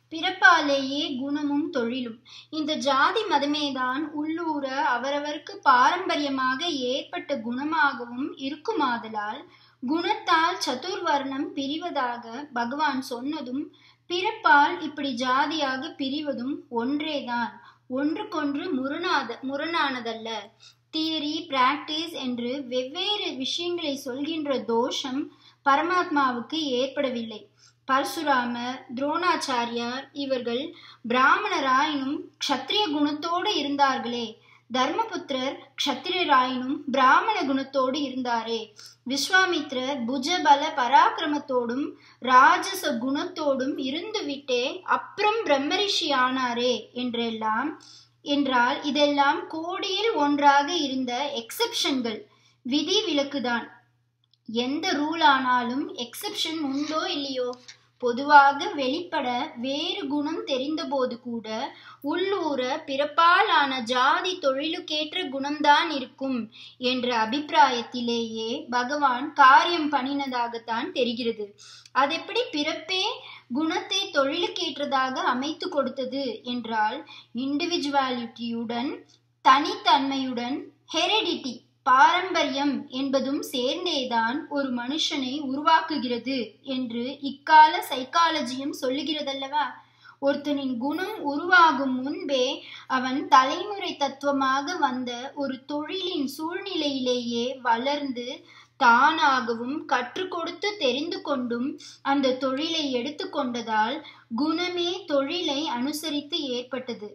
பிறப்பாலேயே குணமும் தொழிலும் இந்த ஜாதி மதமேதான் உள்ளூர அவரவருக்கு பாரம்பரியமாக ஏற்பட்ட குணமாகவும் இருக்குமாதலால் குணத்தால் சதுர்வர்ணம் பிரிவதாக பகவான் சொன்னதும் பிறப்பால் இப்படி ஜாதியாக பிரிவதும் ஒன்றேதான் ஒன்றுக்கொன்று முரணாத முரணானதல்ல தியரி பிராக்டிஸ் என்று வெவ்வேறு விஷயங்களை சொல்கின்ற தோஷம் பரமாத்மாவுக்கு ஏற்படவில்லை பரசுராமர் துரோணாச்சாரியார் இவர்கள் பிராமணராயினும் க்ஷத்ரிய குணத்தோடு இருந்தார்களே தர்மபுத்திரர் க்ஷத்திரியராயினும் பிராமண குணத்தோடு இருந்தாரே விஸ்வாமித்ரர் புஜபல பராக்கிரமத்தோடும் ராஜச குணத்தோடும் இருந்துவிட்டே அப்புறம் பிரம்மரிஷி ஆனாரே என்றெல்லாம் என்றால் இதெல்லாம் கோடியில் ஒன்றாக இருந்த எக்ஸெப்ஷன்கள் விதி விலக்குதான் எந்த ரூல் ஆனாலும் எக்ஸெப்ஷன் உண்டோ இல்லையோ பொதுவாக வெளிப்பட வேறு குணம் தெரிந்தபோது கூட உள்ளூர பிறப்பாலான ஜாதி தொழிலுக்கேற்ற குணம்தான் இருக்கும் என்ற அபிப்பிராயத்திலேயே பகவான் காரியம் பண்ணினதாகத்தான் தெரிகிறது அதெப்படி பிறப்பே குணத்தை தொழிலுக்கேற்றதாக அமைத்து கொடுத்தது என்றால் இண்டிவிஜுவாலிட்டியுடன் தனித்தன்மையுடன் ஹெரிடிட்டி பாரம்பரியம் என்பதும் சேர்ந்தேதான் ஒரு மனுஷனை உருவாக்குகிறது என்று இக்கால சைக்காலஜியும் சொல்லுகிறதல்லவா ஒருத்தனின் குணம் உருவாகும் முன்பே அவன் தலைமுறை தத்துவமாக வந்த ஒரு தொழிலின் சூழ்நிலையிலேயே வளர்ந்து தானாகவும் கற்றுக் கொடுத்து தெரிந்து கொண்டும் அந்த தொழிலை எடுத்துக்கொண்டதால் குணமே தொழிலை அனுசரித்து ஏற்பட்டது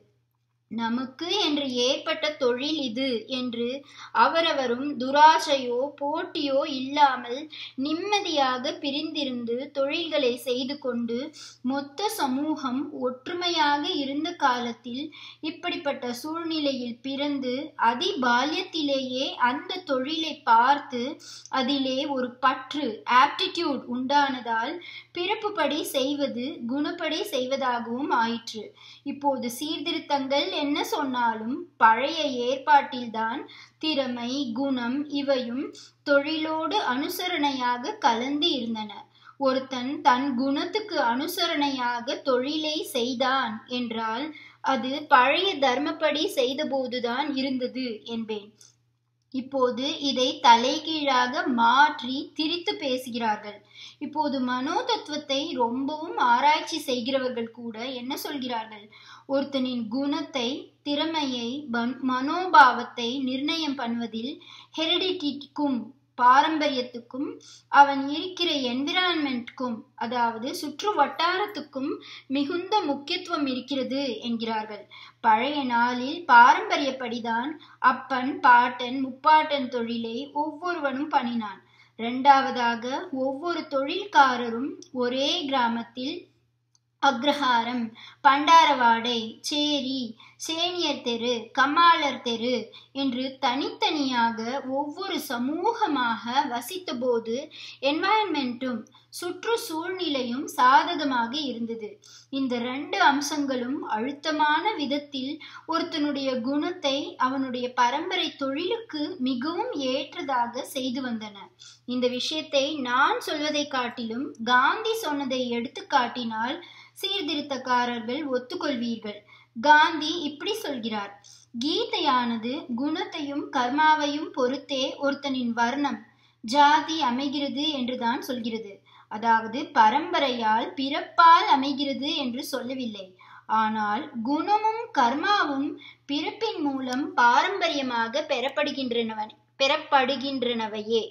நமக்கு என்று ஏற்பட்ட தொழில் இது என்று அவரவரும் துராசையோ போட்டியோ இல்லாமல் நிம்மதியாக பிரிந்திருந்து தொழில்களை செய்து கொண்டு மொத்த சமூகம் ஒற்றுமையாக இருந்த காலத்தில் இப்படிப்பட்ட சூழ்நிலையில் பிறந்து அதி பால்யத்திலேயே அந்த தொழிலை பார்த்து அதிலே ஒரு பற்று ஆப்டிடியூட் உண்டானதால் பிறப்புப்படி செய்வது குணப்படி செய்வதாகவும் ஆயிற்று இப்போது சீர்திருத்தங்கள் என்ன சொன்னாலும் பழைய ஏற்பாட்டில்தான் திறமை குணம் இவையும் தொழிலோடு அனுசரணையாக கலந்து இருந்தன ஒருத்தன் தன் குணத்துக்கு அனுசரணையாக தொழிலை செய்தான் என்றால் அது பழைய தர்மப்படி செய்தபோதுதான் இருந்தது என்பேன் இப்போது இதை தலைகீழாக மாற்றி திரித்து பேசுகிறார்கள் இப்போது மனோ தத்துவத்தை ரொம்பவும் ஆராய்ச்சி செய்கிறவர்கள் கூட என்ன சொல்கிறார்கள் ஒருத்தனின் குணத்தை திறமையை மனோபாவத்தை நிர்ணயம் பண்ணுவதில் ஹெரிடிட்டிக்கும் பாரம்பரியத்துக்கும் அவன் இருக்கிற என்விரான்மெண்ட்க்கும் அதாவது சுற்று வட்டாரத்துக்கும் மிகுந்த முக்கியத்துவம் இருக்கிறது என்கிறார்கள் பழைய நாளில் பாரம்பரியப்படிதான் அப்பன் பாட்டன் முப்பாட்டன் தொழிலை ஒவ்வொருவனும் பண்ணினான் இரண்டாவதாக ஒவ்வொரு தொழில்காரரும் ஒரே கிராமத்தில் அக்ரஹாரம் பண்டாரவாடை சேரி சேனியர் தெரு கம்மாளர் தெரு என்று தனித்தனியாக ஒவ்வொரு சமூகமாக வசித்தபோது என்வாயன்மெண்ட்டும் சுற்று சூழ்நிலையும் சாதகமாக இருந்தது இந்த ரெண்டு அம்சங்களும் அழுத்தமான விதத்தில் ஒருத்தனுடைய குணத்தை அவனுடைய பரம்பரை தொழிலுக்கு மிகவும் ஏற்றதாக செய்து வந்தன இந்த விஷயத்தை நான் சொல்வதை காட்டிலும் காந்தி சொன்னதை எடுத்து காட்டினால் சீர்திருத்தக்காரர்கள் ஒத்துக்கொள்வீர்கள் காந்தி இப்படி சொல்கிறார் கீதையானது குணத்தையும் கர்மாவையும் பொறுத்தே ஒருத்தனின் வர்ணம் ஜாதி அமைகிறது என்றுதான் சொல்கிறது அதாவது பரம்பரையால் பிறப்பால் அமைகிறது என்று சொல்லவில்லை ஆனால் குணமும் கர்மாவும் பிறப்பின் மூலம் பாரம்பரியமாக பெறப்படுகின்றனவ பெறப்படுகின்றனவையே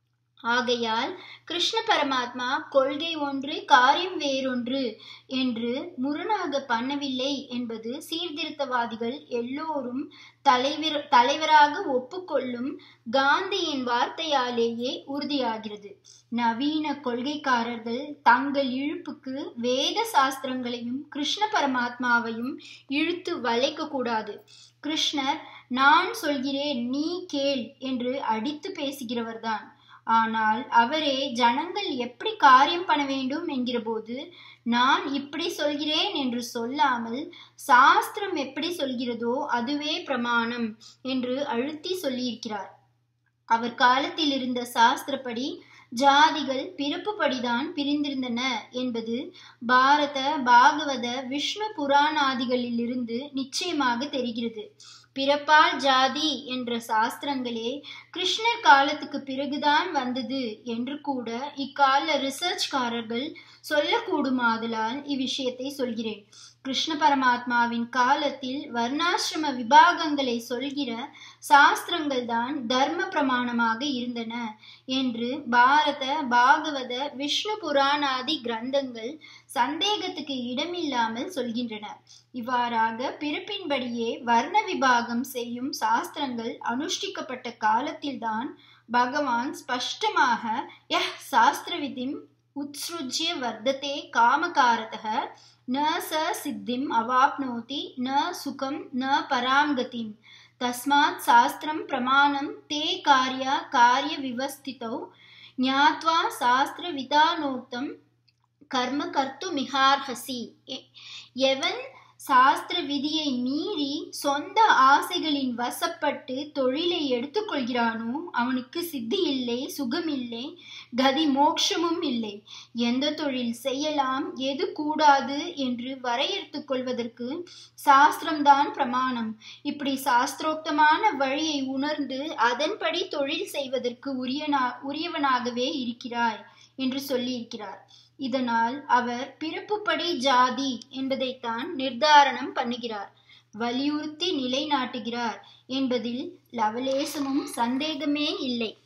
ஆகையால் கிருஷ்ண பரமாத்மா கொள்கை ஒன்று காரியம் வேறொன்று என்று முரணாக பண்ணவில்லை என்பது சீர்திருத்தவாதிகள் எல்லோரும் தலைவர் தலைவராக ஒப்புக்கொள்ளும் காந்தியின் வார்த்தையாலேயே உறுதியாகிறது நவீன கொள்கைக்காரர்கள் தங்கள் இழுப்புக்கு வேத சாஸ்திரங்களையும் கிருஷ்ண பரமாத்மாவையும் இழுத்து வளைக்க கூடாது கிருஷ்ணர் நான் சொல்கிறேன் நீ கேள் என்று அடித்து பேசுகிறவர்தான் ஆனால் அவரே ஜனங்கள் எப்படி காரியம் பண்ண வேண்டும் என்கிற போது நான் இப்படி சொல்கிறேன் என்று சொல்லாமல் சாஸ்திரம் எப்படி சொல்கிறதோ அதுவே பிரமாணம் என்று அழுத்தி சொல்லியிருக்கிறார் அவர் காலத்தில் இருந்த சாஸ்திரப்படி ஜாதிகள் பிறப்புப்படிதான் பிரிந்திருந்தன என்பது பாரத பாகவத விஷ்ணு புராணாதிகளிலிருந்து நிச்சயமாக தெரிகிறது பிறப்பால் ஜாதி என்ற சாஸ்திரங்களே கிருஷ்ணர் காலத்துக்கு பிறகுதான் வந்தது என்று கூட இக்கால ரிசர்ச்காரர்கள் சொல்லக்கூடுமாதலால் இவ்விஷயத்தை சொல்கிறேன் கிருஷ்ண பரமாத்மாவின் காலத்தில் வர்ணாசிரம விபாகங்களை சொல்கிற சாஸ்திரங்கள் தான் தர்ம பிரமாணமாக இருந்தன என்று பாரத பாகவத விஷ்ணு புராணாதி கிரந்தங்கள் சந்தேகத்துக்கு இடமில்லாமல் சொல்கின்றன இவ்வாறாக பிறப்பின்படியே வர்ண விபாகம் செய்யும் சாஸ்திரங்கள் அனுஷ்டிக்கப்பட்ட காலத்தில்தான் பகவான் ஸ்பஷ்டமாக யஹ் சாஸ்திரவிதிம் உத்ஸ்ருஜ்ய வர்த்ததே காமகாரதः न स सिद्धिम् अवाप्नोति न सुखं न परां गतिम् तस्मात् शास्त्रं प्रमाणं ते कार्या कार्यविवस्थितौ ज्ञात्वा शास्त्रविधानोक्तं கர்ம கர்த்துமிகார்ஹசி எவன் சாஸ்திர விதியை மீறி சொந்த ஆசைகளின் வசப்பட்டு தொழிலை எடுத்துக்கொள்கிறானோ அவனுக்கு சித்தி இல்லை சுகமில்லை கதி மோட்சமும் இல்லை எந்த தொழில் செய்யலாம் எது கூடாது என்று வரையறுத்து கொள்வதற்கு சாஸ்திரம்தான் பிரமாணம் இப்படி சாஸ்திரோக்தமான வழியை உணர்ந்து அதன்படி தொழில் செய்வதற்கு உரியனா உரியவனாகவே இருக்கிறாய் என்று சொல்லியிருக்கிறார் இதனால் அவர் பிறப்புப்படி ஜாதி என்பதைத்தான் நிர்தாரணம் பண்ணுகிறார் வலியுறுத்தி நிலைநாட்டுகிறார் என்பதில் லவலேசமும் சந்தேகமே இல்லை